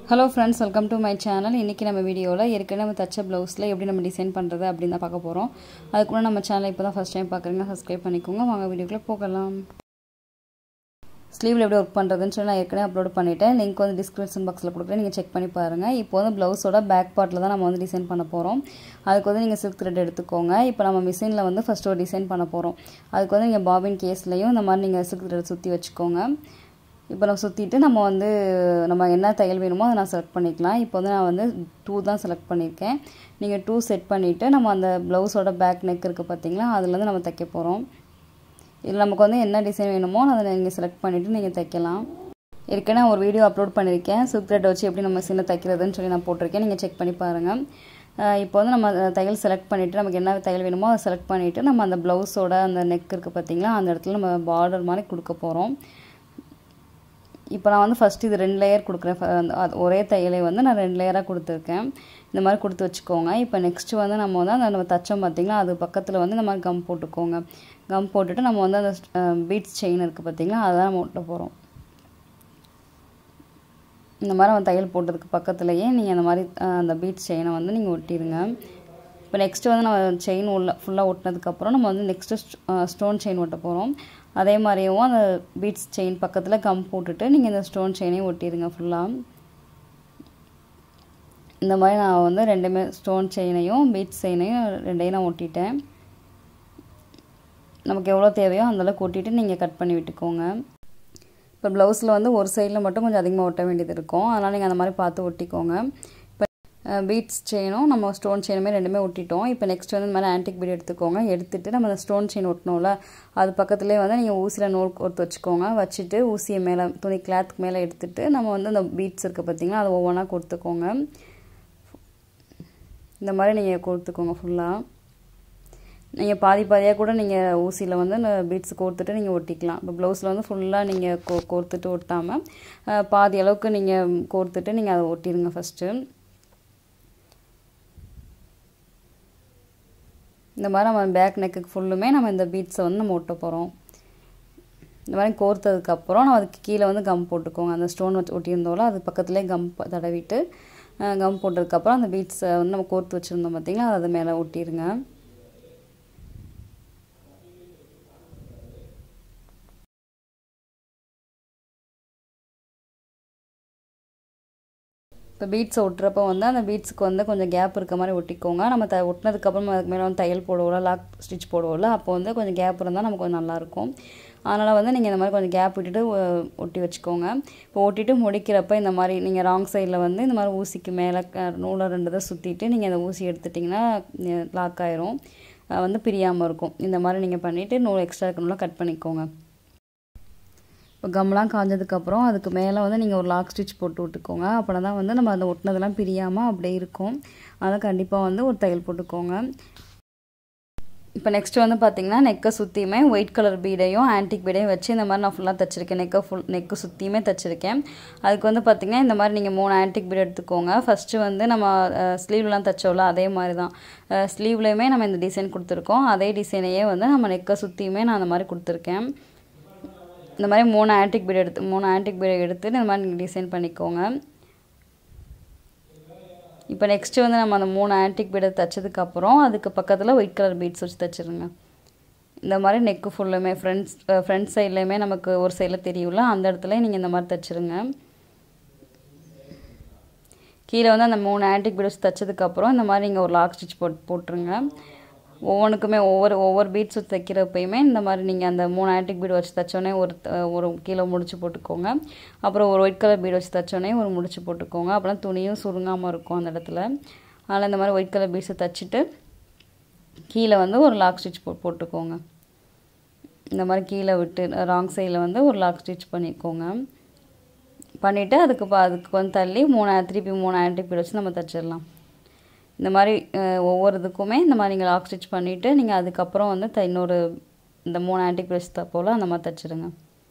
hello friends welcome to my channel இன்றைக்கி நம்ம வீடியோவில் ஏற்கனவே நம்ம தச்ச ப்ளவுஸில் எப்படி நம்ம டிசைன் பண்ணுறது அப்படின்னு தான் பார்க்க போகிறோம் அதுக்குள்ள நம்ம சேனலை இப்போ தான் ஃபஸ்ட் டைம் பார்க்குறீங்க சப்ஸ்கிரைப் பண்ணிக்கோங்க வாங்க வீடியோக்குள்ளே போகலாம் ஸ்லீவில் எப்படி ஒர்க் பண்ணுறதுன்னு சொல்லி நான் ஏற்கனவே அப்லோட் பண்ணிவிட்டேன் லிங்க் வந்து டிஸ்கிரிப்ஷன் பாக்ஸில் கொடுக்குறேன் நீங்கள் செக் பண்ணி பாருங்கள் இப்போ வந்து ப்ளவுஸோட பேக் பார்ட்டில் தான் நம்ம வந்து டிசைன் பண்ண போகிறோம் அதுக்கு வந்து நீங்கள் சில்க் த்ரெட் எடுத்துக்கோங்க இப்போ நம்ம மிஷினில் வந்து ஃபஸ்ட்டு ஒரு டிசைன் பண்ண போகிறோம் அதுக்கு வந்து நீங்கள் பாபின் கேஸ்லையும் இந்த மாதிரி நீங்கள் சில்க் த்ரெட் சுற்றி வச்சுக்கோங்க இப்போ நம்ம சுற்றிட்டு நம்ம வந்து நம்ம என்ன தையல் வேணுமோ அதை நான் செலக்ட் பண்ணிக்கலாம் இப்போ வந்து நான் வந்து டூ தான் செலக்ட் பண்ணியிருக்கேன் நீங்கள் டூ செட் பண்ணிவிட்டு நம்ம அந்த ப்ளவுஸோட பேக் நெக் இருக்குது பார்த்தீங்களா அதுலேருந்து நம்ம தைக்க போகிறோம் இதில் நமக்கு வந்து என்ன டிசைன் வேணுமோ அதை நீங்கள் செலக்ட் பண்ணிவிட்டு நீங்கள் தைக்கலாம் ஏற்கனவே ஒரு வீடியோ அப்லோட் பண்ணியிருக்கேன் சில்க் த்ரெட் வச்சு எப்படி நம்ம சின்ன தைக்கிறதுன்னு சொல்லி நான் போட்டிருக்கேன் நீங்கள் செக் பண்ணி பாருங்கள் இப்போ வந்து நம்ம தையல் செலக்ட் பண்ணிவிட்டு நமக்கு என்ன தையல் வேணுமோ அதை செலக்ட் பண்ணிவிட்டு நம்ம அந்த ப்ளவுஸோட அந்த நெக் இருக்குது பார்த்தீங்களா அந்த இடத்துல நம்ம பார்டர் மாதிரி கொடுக்க போகிறோம் இப்போ நான் வந்து ஃபஸ்ட்டு இது ரெண்டு லேயர் கொடுக்குறேன் ஒரே தையலை வந்து நான் ரெண்டு லேயராக கொடுத்துருக்கேன் இந்த மாதிரி கொடுத்து வச்சுக்கோங்க இப்போ நெக்ஸ்ட்டு வந்து நம்ம வந்து அந்த நம்ம தச்சோம் பார்த்திங்களா அது பக்கத்தில் வந்து இந்த மாதிரி கம் போட்டுக்கோங்க கம் போட்டுட்டு நம்ம வந்து அந்த பீட்ஸ் செயின் இருக்குது பார்த்திங்களா அதை நம்ம ஒட்ட போகிறோம் இந்த மாதிரி நம்ம தையல் போட்டதுக்கு பக்கத்துலேயே நீங்கள் அந்த மாதிரி அந்த பீட்ஸ் செயினை வந்து நீங்கள் ஒட்டிடுங்க இப்போ நெக்ஸ்ட்டு வந்து நம்ம செயின் உள்ள ஃபுல்லாக ஒட்டினதுக்கப்புறம் நம்ம வந்து நெக்ஸ்ட்டு ஸ்டோன் செயின் ஒட்ட போகிறோம் அதே மாதிரியும் அந்த பீட்ஸ் செயின் பக்கத்தில் கம் போட்டுட்டு நீங்கள் இந்த ஸ்டோன் செயினையும் ஒட்டிடுங்க ஃபுல்லாக இந்த மாதிரி நான் வந்து ரெண்டுமே ஸ்டோன் செயினையும் பீட்ஸ் செயினையும் ரெண்டையும் நான் ஒட்டிட்டேன் நமக்கு எவ்வளோ தேவையோ அந்தளவுக்கு ஒட்டிட்டு நீங்கள் கட் பண்ணி விட்டுக்கோங்க இப்போ ப்ளவுஸில் வந்து ஒரு சைடில் மட்டும் கொஞ்சம் அதிகமாக ஒட்ட வேண்டியது இருக்கும் அதனால் நீங்கள் அந்த மாதிரி பார்த்து ஒட்டிக்கோங்க இப்போ பீட்ஸ் செயினும் நம்ம ஸ்டோன் செயினுமே ரெண்டுமே ஒட்டிட்டோம் இப்போ நெக்ஸ்ட் வந்து இந்த மாதிரி ஆன்டிக் பீட் எடுத்துக்கோங்க எடுத்துகிட்டு நம்ம அந்த ஸ்டோன் செயின் ஒட்டணும்ல அது பக்கத்துலேயே வந்து நீங்கள் ஊசியில் நூல் கோர்த்து வச்சுக்கோங்க வச்சுட்டு ஊசியை மேலே துணி கிளாத்துக்கு மேலே எடுத்துகிட்டு நம்ம வந்து அந்த பீட்ஸ் இருக்குது பார்த்தீங்களா அதை ஒவ்வொன்றா கொடுத்துக்கோங்க இந்த மாதிரி நீங்கள் கொடுத்துக்கோங்க ஃபுல்லாக நீங்கள் பாதி பாதியாக கூட நீங்கள் ஊசியில் வந்து அந்த பீட்ஸ் கோர்த்துட்டு நீங்கள் ஒட்டிக்கலாம் இப்போ ப்ளவுஸில் வந்து ஃபுல்லாக நீங்கள் கோ கோர்த்துட்டு ஒட்டாமல் பாதி அளவுக்கு நீங்கள் கோர்த்துட்டு நீங்கள் அதை ஒட்டிடுங்க ஃபஸ்ட்டு இந்த மாதிரி நம்ம பேக் நெக்குக்கு ஃபுல்லுமே நம்ம இந்த பீட்ஸை வந்து நம்ம ஒட்ட போகிறோம் இந்த மாதிரி கோர்த்ததுக்கப்புறம் நம்ம அதுக்கு கீழே வந்து கம் போட்டுக்கோங்க அந்த ஸ்டோன் வச்சு ஒட்டியிருந்தோம்ல அது பக்கத்துலேயே கம் தடவிட்டு கம் போட்டதுக்கப்புறம் அந்த பீட்ஸை வந்து நம்ம கோர்த்து வச்சுருந்தோம் பார்த்திங்களா அதை மேலே ஒட்டிடுங்க இப்போ பீட்ஸை ஒட்டுறப்போ வந்து அந்த பீட்ஸுக்கு வந்து கொஞ்சம் கேப் இருக்க மாதிரி ஒட்டிக்கோங்க நம்ம த ஒட்டினதுக்கப்புறம் அதுக்கு மேலே வந்து தையல் போடுவோம்ல லாக் ஸ்டிச் போடுவோம்ல அப்போ வந்து கொஞ்சம் கேப் இருந்தால் நமக்கு கொஞ்சம் நல்லாயிருக்கும் அதனால் வந்து நீங்கள் இந்த மாதிரி கொஞ்சம் கேப் விட்டுட்டு ஒட்டி வச்சுக்கோங்க இப்போ ஒட்டிட்டு முடிக்கிறப்ப இந்த மாதிரி நீங்கள் ராங் சைடில் வந்து இந்த மாதிரி ஊசிக்கு மேலே நூலை ரெண்டு தான் சுற்றிட்டு நீங்கள் அந்த ஊசி எடுத்துட்டிங்கன்னா லாக் ஆயிரும் வந்து பிரியாமல் இருக்கும் இந்த மாதிரி நீங்கள் பண்ணிவிட்டு நூல் எக்ஸ்ட்ரா இருக்கணும்ல கட் பண்ணிக்கோங்க இப்போ கம்லாம் காஞ்சதுக்கப்புறம் அதுக்கு மேலே வந்து நீங்கள் ஒரு லாக் ஸ்டிச் போட்டு விட்டுக்கோங்க அப்படின்னா தான் வந்து நம்ம அந்த ஒட்டினதெல்லாம் பிரியாமல் அப்படியே இருக்கும் அதனால் கண்டிப்பாக வந்து ஒரு தையல் போட்டுக்கோங்க இப்போ நெக்ஸ்ட் வந்து பார்த்தீங்கன்னா நெக்கை சுற்றியுமே ஒயிட் கலர் பீடையும் ஆன்டிக் பீடையும் வச்சு இந்த மாதிரி நான் ஃபுல்லாக தைச்சிருக்கேன் நெக்கை ஃபுல் நெக்கு சுற்றியுமே தைச்சிருக்கேன் அதுக்கு வந்து பார்த்திங்கன்னா இந்த மாதிரி நீங்கள் மூணு ஆன்டிக் பீடை எடுத்துக்கோங்க ஃபஸ்ட்டு வந்து நம்ம ஸ்லீவ்லாம் தைச்சோம்ல அதே மாதிரி தான் ஸ்லீவ்லேயுமே நம்ம இந்த டிசைன் கொடுத்துருக்கோம் அதே டிசைனையே வந்து நம்ம நெக்கை சுற்றியுமே நான் அந்த மாதிரி கொடுத்துருக்கேன் இந்த மாதிரி மூணு ஆன்டிக் பீடை எடுத்து மூணு ஆன்டிக் பீடை எடுத்து இந்த மாதிரி நீங்கள் டிசைன் பண்ணிக்கோங்க இப்போ நெக்ஸ்ட்டு வந்து நம்ம அந்த மூணு ஆன்டிக் பீடை தைச்சதுக்கப்புறம் அதுக்கு பக்கத்தில் ஒயிட் கலர் பீட்ஸ் வச்சு தைச்சிருங்க இந்த மாதிரி நெக்கு ஃபுல்லுமே ஃப்ரண்ட்ஸ் ஃப்ரண்ட் சைட்லேயுமே நமக்கு ஒரு சைடில் தெரியும்ல அந்த இடத்துல நீங்கள் இந்த மாதிரி தைச்சிருங்க கீழே வந்து அந்த மூணு ஆன்டிக் பீட் வச்சு தைச்சதுக்கப்புறம் இந்த மாதிரி நீங்கள் ஒரு லாக் ஸ்டிச் போட் போட்டுருங்க ஒவ்வொன்றுக்குமே ஒவ்வொரு ஒவ்வொரு பீட்ஸ் தைக்கிறப்பயுமே இந்த மாதிரி நீங்கள் அந்த மூணு ஆன்டிக் பீடு வச்சு தைச்சோன்னே ஒரு ஒரு கீழே முடிச்சு போட்டுக்கோங்க அப்புறம் ஒரு ஒயிட் கலர் பீடு வச்சு தைச்சோன்னே ஒரு முடிச்சு போட்டுக்கோங்க அப்புறம் துணியும் சுருங்காமல் இருக்கும் அந்த இடத்துல அதில் இந்த மாதிரி ஒயிட் கலர் பீட்ஸை தைச்சிட்டு கீழே வந்து ஒரு லாக் ஸ்டிச் போ போட்டுக்கோங்க இந்த மாதிரி கீழே விட்டு ராங் சைடில் வந்து ஒரு லாக் ஸ்டிச் பண்ணிக்கோங்க பண்ணிவிட்டு அதுக்கு அதுக்கு வந்து தள்ளி மூணு திருப்பி மூணு ஆன்டிக் பீடு வச்சு நம்ம தைச்சிடலாம் இந்த மாதிரி ஒவ்வொரு இதுக்குமே இந்த மாதிரி நீங்கள் லாக் ஸ்டிச் பண்ணிவிட்டு நீங்கள் அதுக்கப்புறம் வந்து த இன்னொரு இந்த மூணு ஆன்டிக் ப்ரெஸ் போல் அந்த மாதிரி தைச்சிருங்க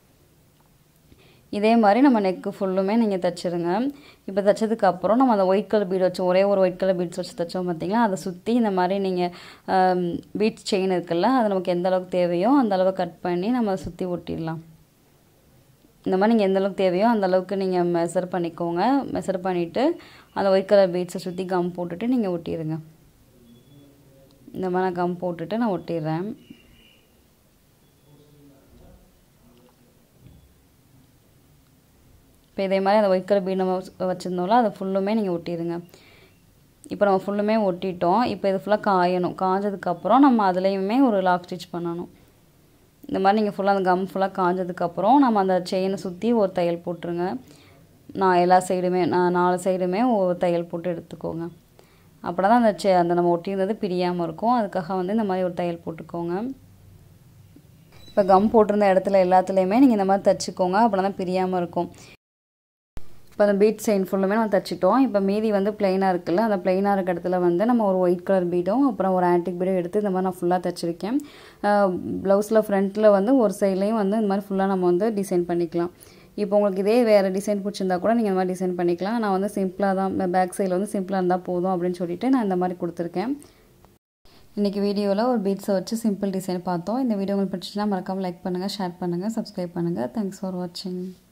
இதே மாதிரி நம்ம நெக்கு ஃபுல்லுமே நீங்கள் தைச்சிருங்க இப்போ தைச்சதுக்கப்புறம் நம்ம அந்த ஒயிட் கலர் பீட் வச்சு ஒரே ஒரு ஒயிட் கலர் பீட்ஸ் வச்சு தைச்சோம் பார்த்தீங்களா அதை சுற்றி இந்த மாதிரி நீங்கள் பீட்ஸ் செயின் இருக்குல்ல அது நமக்கு எந்த அளவுக்கு தேவையோ அந்த அளவு கட் பண்ணி நம்ம சுற்றி ஒட்டிடலாம் இந்த மாதிரி நீங்கள் எந்த அளவுக்கு தேவையோ அந்த அளவுக்கு நீங்கள் மெஷர் பண்ணிக்கோங்க மெஷர் பண்ணிவிட்டு அந்த ஒயிட் கலர் பீட்ஸை சுற்றி கம் போட்டுட்டு நீங்கள் ஒட்டிடுங்க இந்த மாதிரி நான் கம் போட்டுட்டு நான் ஒட்டிடுறேன் இப்போ இதே மாதிரி அந்த ஒயிட் கலர் பீட் நம்ம வச்சுருந்தோம்ல அதை ஃபுல்லுமே நீங்கள் ஒட்டிடுங்க இப்போ நம்ம ஃபுல்லுமே ஒட்டிட்டோம் இப்போ இது ஃபுல்லாக காயணும் காஞ்சதுக்கப்புறம் நம்ம அதுலேயுமே ஒரு லாக் ஸ்டிச் பண்ணணும் இந்த மாதிரி நீங்கள் ஃபுல்லாக அந்த கம் ஃபுல்லாக காஞ்சதுக்கப்புறம் நம்ம அந்த செயினை சுற்றி ஒரு தையல் போட்டுருங்க நான் எல்லா சைடுமே நான் நாலு சைடுமே ஒரு தையல் போட்டு எடுத்துக்கோங்க அப்படின்னா தான் அந்த செ அந்த நம்ம ஒட்டியிருந்தது பிரியாமல் இருக்கும் அதுக்காக வந்து இந்த மாதிரி ஒரு தையல் போட்டுக்கோங்க இப்போ கம் போட்டிருந்த இடத்துல எல்லாத்துலேயுமே நீங்கள் இந்த மாதிரி தைச்சிக்கோங்க அப்படின்னா தான் பிரியாமல் இருக்கும் இப்போ அந்த பீட் செயின் ஃபுல்லுமே நம்ம தைச்சிட்டோம் இப்போ மீதி வந்து பிளெயினாக இருக்குல்ல அந்த பிளெயினாக இருக்க இடத்துல வந்து நம்ம ஒரு ஒயிட் கலர் பீடும் அப்புறம் ஒரு ஆன்டிக் பீடும் எடுத்து இந்த மாதிரி நான் ஃபுல்லாக தைச்சிருக்கேன் ப்ளவுஸில் ஃப்ரண்ட்டில் வந்து ஒரு சைட்லேயும் வந்து இந்த மாதிரி ஃபுல்லாக நம்ம வந்து டிசைன் பண்ணிக்கலாம் இப்போ உங்களுக்கு இதே வேறு டிசைன் பிடிச்சிருந்தா கூட நீங்கள் இந்த மாதிரி டிசைன் பண்ணிக்கலாம் நான் வந்து சிம்பிளாக தான் பேக் சைடில் வந்து சிம்பிளாக இருந்தால் போதும் அப்படின்னு சொல்லிட்டு நான் இந்த மாதிரி கொடுத்துருக்கேன் இன்றைக்கி வீடியோவில் ஒரு பீட்ஸை வச்சு சிம்பிள் டிசைன் பார்த்தோம் இந்த வீடியோ உங்களுக்கு பிடிச்சிச்சுன்னா மறக்காமல் லைக் பண்ணுங்கள் ஷேர் பண்ணுங்கள் சப்ஸ்கிரைப் பண்ணுங்கள் தேங்க்ஸ் ஃபார் வாட்சிங்